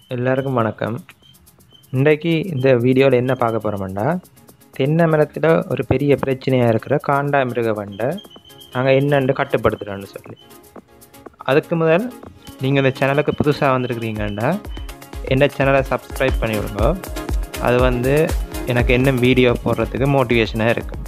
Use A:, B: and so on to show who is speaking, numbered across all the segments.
A: எல்லாருக்கும் வணக்கம் இன்றைக்கு இந்த வீடியோவில் என்ன பார்க்க போகிறோம்னா தென்னை மரத்தில் ஒரு பெரிய பிரச்சனையாக இருக்கிற காண்டாமிருக வண்டை நாங்கள் என்னென்று கட்டுப்படுத்துகிறோன்னு சொல்லி அதுக்கு முதல் நீங்கள் இந்த சேனலுக்கு புதுசாக வந்திருக்கிறீங்கன்னா என்ன சேனலை சப்ஸ்கிரைப் பண்ணி விடுங்க அது வந்து எனக்கு என்ன வீடியோ போடுறதுக்கு மோட்டிவேஷனாக இருக்கும்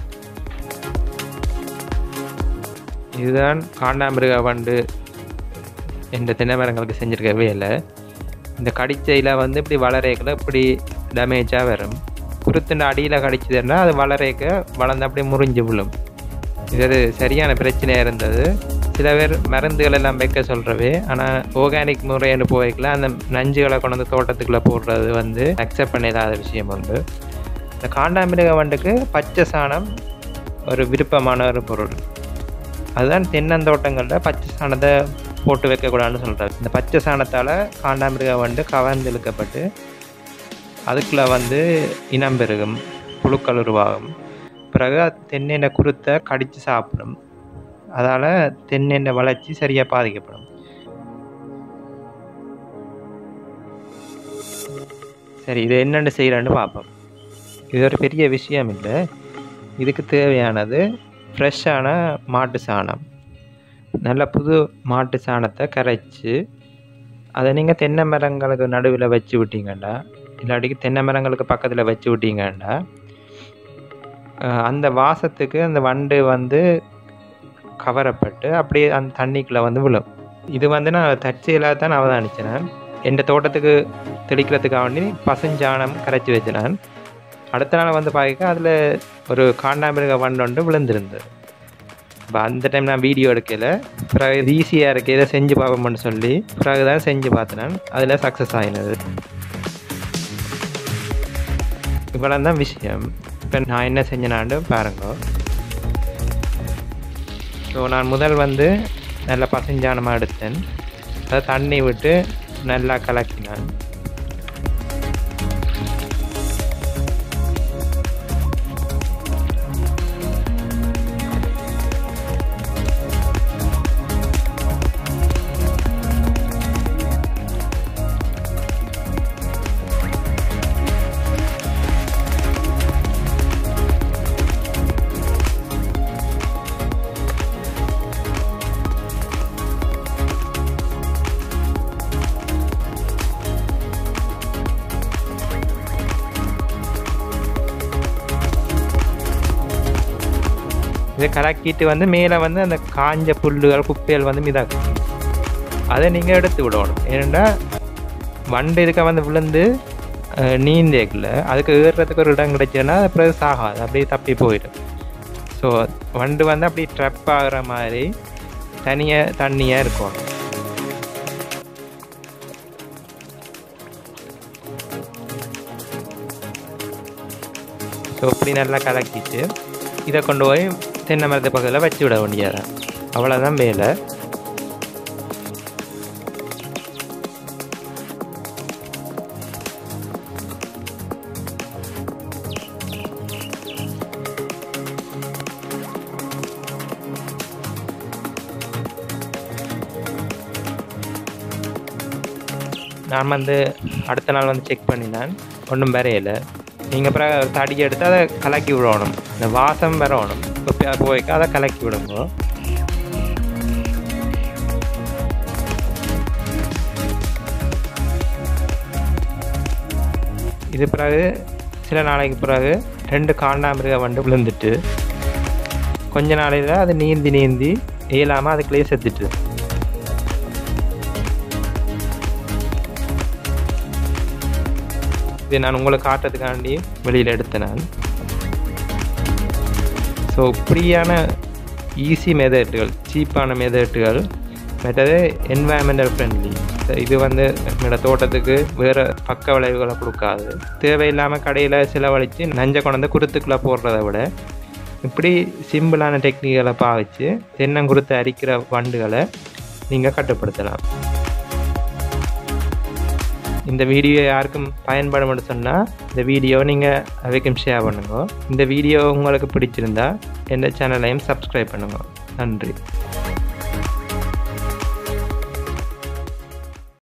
A: இதுதான் காண்டாமிருக வண்டு இந்த தென்னை மரங்களுக்கு செஞ்சுருக்க வேலை இந்த கடிச்சையில் வந்து இப்படி வளரேக்கில் இப்படி டேமேஜாக வரும் குருத்துண்ட அடியில் கடிச்சதுன்னா அது வளரேக்க வளர்ந்து அப்படியே முறிஞ்சு விழும் இது ஒரு சரியான பிரச்சனையாக இருந்தது சில பேர் மருந்துகள் எல்லாம் வைக்க சொல்கிறவே ஆனால் ஆர்கானிக் முறைன்னு போய்க்கல அந்த நஞ்சுகளை கொண்டு வந்து தோட்டத்துக்குள்ளே போடுறது வந்து அக்செப்ட் பண்ணிடாத விஷயம் உண்டு இந்த காண்டாமிருக வண்டுக்கு பச்சை சாணம் ஒரு விருப்பமான ஒரு பொருள் அதுதான் தென்னந்தோட்டங்களில் பச்சை சாணத்தை போட்டு வைக்கக்கூடாதுன்னு சொல்கிறாரு இந்த பச்சை சாணத்தால் காண்டாமிருக வண்டு கவர்ந்து இழுக்கப்பட்டு அதுக்குள்ளே வந்து இனம் பெருகும் புழுக்கள் உருவாகும் பிறகு அது தென்னைண்ட குருத்தை கடித்து சாப்பிடும் அதால் தென்னைண்ட வளர்ச்சி சரியாக பாதிக்கப்படும் சரி இது என்னென்னு செய்கிறேன்னு பார்ப்போம் இது ஒரு பெரிய விஷயம் இல்லை இதுக்கு தேவையானது ஃப்ரெஷ்ஷான மாட்டு சாணம் நல்ல புது மாட்டு சாணத்தை கரைச்சி அதை நீங்கள் தென்னை மரங்களுக்கு நடுவில் வச்சு விட்டீங்கன்னா இல்லாட்டிக்கு தென்னை மரங்களுக்கு பக்கத்தில் வச்சு விட்டீங்கன்னா அந்த வாசத்துக்கு அந்த வண்டு வந்து கவரப்பட்டு அப்படியே அந்த தண்ணிக்குள்ளே வந்து விழும் இது வந்து நான் தற்செயலாக தான் அவதானிச்சேன் என் தோட்டத்துக்கு தெளிக்கிறதுக்காக வேண்டி பசுஞ்சாணம் கரைச்சி வச்சினேன் அடுத்த நாள் வந்து பார்க்க அதில் ஒரு காண்டாமிருக வண்டு ஒன்று விழுந்திருந்தது இப்போ அந்த டைம் நான் வீடியோ எடுக்கல பிறகு இது ஈஸியாக இருக்குது இதை செஞ்சு பார்ப்போம்னு சொல்லி பிறகு தான் செஞ்சு பார்த்தேன் அதில் சக்ஸஸ் ஆகினது இவ்வளோ தான் விஷயம் இப்போ நான் என்ன செஞ்சேனாண்டு பாருங்க ஸோ நான் முதல் வந்து நல்ல பசஞ்சானமாக எடுத்தேன் அதை தண்ணி விட்டு நல்லா கலக்கினேன் இதை கலக்கிட்டு வந்து மேலே வந்து அந்த காஞ்ச புல்லுகள் குப்பைகள் வந்து மிதாக்கும் அதை நீங்கள் எடுத்து விடணும் ஏன்னா வண்டு இதுக்க வந்து விழுந்து நீந்தேக்கில் அதுக்கு ஏறுறதுக்கு ஒரு இடம் கிடைச்சதுன்னா அப்புறம் சாகாது அப்படியே தப்பி போயிடும் ஸோ வண்டு வந்து அப்படி ட்ரப் ஆகிற மாதிரி தனியாக தண்ணியாக இருக்கும் ஸோ இப்படி நல்லா கலக்கிட்டு இதை கொண்டு போய் தென்னை மரத்து பக்கத்தில் வச்சு விட வேண்டியது அவ்வளோதான் வேலை நான் வந்து அடுத்த நாள் வந்து செக் பண்ணினேன் ஒன்றும் வரையலை நீங்கள் அப்புறம் தடி எடுத்து அதை கலக்கி விடணும் இந்த வாசம் வரணும் இப்போ போய்க்க அதை கலக்கி விடுங்க இது பிறகு சில நாளைக்கு பிறகு ரெண்டு காண்டாமிருக வண்டு விழுந்துட்டு கொஞ்ச நாளையில் அது நீந்தி நீந்தி இயலாமல் அதுக்குள்ளேயே செத்துட்டு இது நான் உங்களுக்கு காட்டுறதுக்காண்டி வெளியில் எடுத்தேன் நான் ஸோ இப்படியான ஈஸி மெதட்டுகள் சீப்பான மெதட்டுகள் மற்றது என்வாயன்மெண்டல் ஃப்ரெண்ட்லி இது வந்து என்னோட தோட்டத்துக்கு வேறு பக்க விளைவுகளை கொடுக்காது தேவையில்லாமல் கடையில் செலவழித்து நஞ்சை கொண்டு குருத்துக்குள்ளே போடுறத விட இப்படி சிம்பிளான டெக்னிக்களை பாவிச்சு தென்னங்குருத்தை அரிக்கிற வண்டுகளை நீங்கள் கட்டுப்படுத்தலாம் இந்த வீடியோ யாருக்கும் பயன்படும்னு சொன்னால் இந்த வீடியோ நீங்கள் அவைக்கும் ஷேர் பண்ணுங்க இந்த வீடியோ உங்களுக்கு பிடிச்சிருந்தா எந்த சேனலையும் சப்ஸ்கிரைப் பண்ணுங்க நன்றி